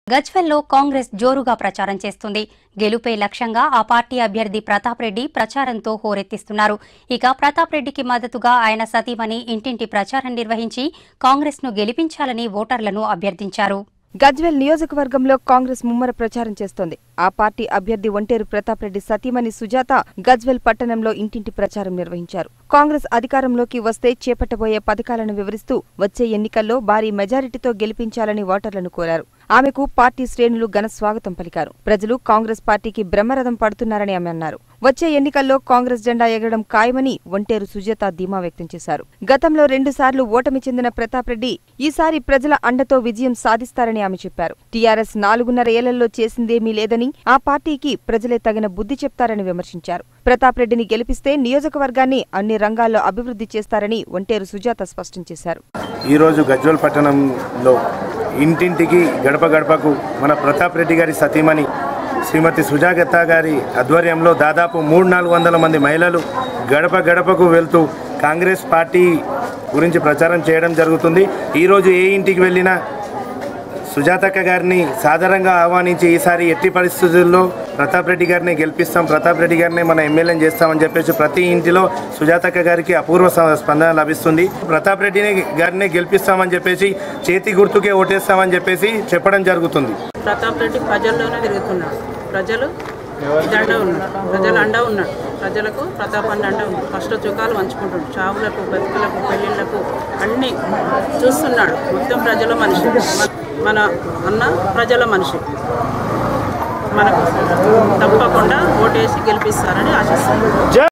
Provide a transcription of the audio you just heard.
గజ్వెల్లో కాంగ్రెస్ జోరుగా ప్రచారం చేస్తుంది గెలుపే లక్ష్యంగా ఆ పార్టీ అభ్యర్థి ప్రతాప్ రెడ్డి ప్రచారంతో హోరెత్తిస్తున్నారు ఇక ప్రతాప్ రెడ్డికి మద్దతుగా ఆయన సతీమణి ఇంటింటి ప్రచారం నిర్వహించి కాంగ్రెస్ను గెలిపించాలని ఓటర్లను అభ్యర్థించారు గజ్వెల్ నియోజకవర్గంలో కాంగ్రెస్ ముమ్మర ప్రచారం చేస్తోంది ఆ పార్టీ అభ్యర్థి ఒంటేరు ప్రతాప్ రెడ్డి సతీమణి సుజాత గజ్వెల్ పట్టణంలో ఇంటింటి ప్రచారం నిర్వహించారు కాంగ్రెస్ అధికారంలోకి వస్తే చేపట్టబోయే పథకాలను వివరిస్తూ వచ్చే ఎన్నికల్లో భారీ మెజారిటీతో గెలిపించాలని ఓటర్లను కోరారు ఆమెకు పార్టీ శ్రేణులు ఘన స్వాగతం పలికారు ప్రజలు కాంగ్రెస్ పార్టీకి బ్రహ్మరథం పడుతున్నారని ఆమె అన్నారు వచ్చే ఎన్నికల్లో కాంగ్రెస్ జెండా ఎగరడం ఖాయమని ఒంటేరు సుజాత ధీమా వ్యక్తం చేశారు గతంలో రెండుసార్లు ఓటమి చెందిన ప్రతాప్ రెడ్డి ఈసారి ప్రజల అండతో విజయం సాధిస్తారని ఆమె చెప్పారు టీఆర్ఎస్ నాలుగున్నర ఏళ్లలో చేసిందేమీ లేదని ఆ పార్టీకి ప్రజలే తగిన బుద్ధి చెప్తారని విమర్శించారు ప్రతాప్ రెడ్డిని గెలిపిస్తే నియోజకవర్గాన్ని అన్ని రంగాల్లో అభివృద్ధి చేస్తారని ఒంటేరు సుజాత స్పష్టం చేశారు ఈరోజు గజ్వల్ పట్టణంలో ఇంటింటికి గడప గడపకు మన ప్రతాప్ రెడ్డి గారి సతీమణి శ్రీమతి సుజాగత గారి ఆధ్వర్యంలో దాదాపు మూడు నాలుగు వందల మంది మహిళలు గడప గడపకు వెళ్తూ కాంగ్రెస్ పార్టీ గురించి ప్రచారం చేయడం జరుగుతుంది ఈరోజు ఏ ఇంటికి వెళ్ళినా సుజాతక్క గారిని సాధారణంగా ఆహ్వానించి ఈసారి ఎట్టి పరిస్థితుల్లో ప్రతాప్ రెడ్డి గారిని గెలిపిస్తాం ప్రతాప్ రెడ్డి గారిని మన ఎమ్మెల్యేని చేస్తామని చెప్పేసి ప్రతి ఇంటిలో సుజాతక్క గారికి అపూర్వ స- స్పందన లభిస్తుంది ప్రతాప్ రెడ్డిని గారిని గెలిపిస్తామని చెప్పేసి చేతి గుర్తుకే ఓటేస్తామని చెప్పేసి చెప్పడం జరుగుతుంది ప్రతాప్ రెడ్డి ప్రజల్లోనే తిరుగుతున్నాడు ప్రజలు దండ ఉన్నాడు ప్రజల అండ ఉన్నాడు ప్రజలకు ప్రతాప్ అన్న అండ ఉన్నాడు కష్ట సుఖాలు పంచుకుంటాడు చావులకు బతుకులకు పెళ్ళిళ్ళకు అన్నీ చూస్తున్నాడు మొత్తం ప్రజల మనిషి మన- మన అన్న ప్రజల మనిషి మనకు తప్పకుండా ఓటేసి గెలిపిస్తారని ఆశిస్తున్నాను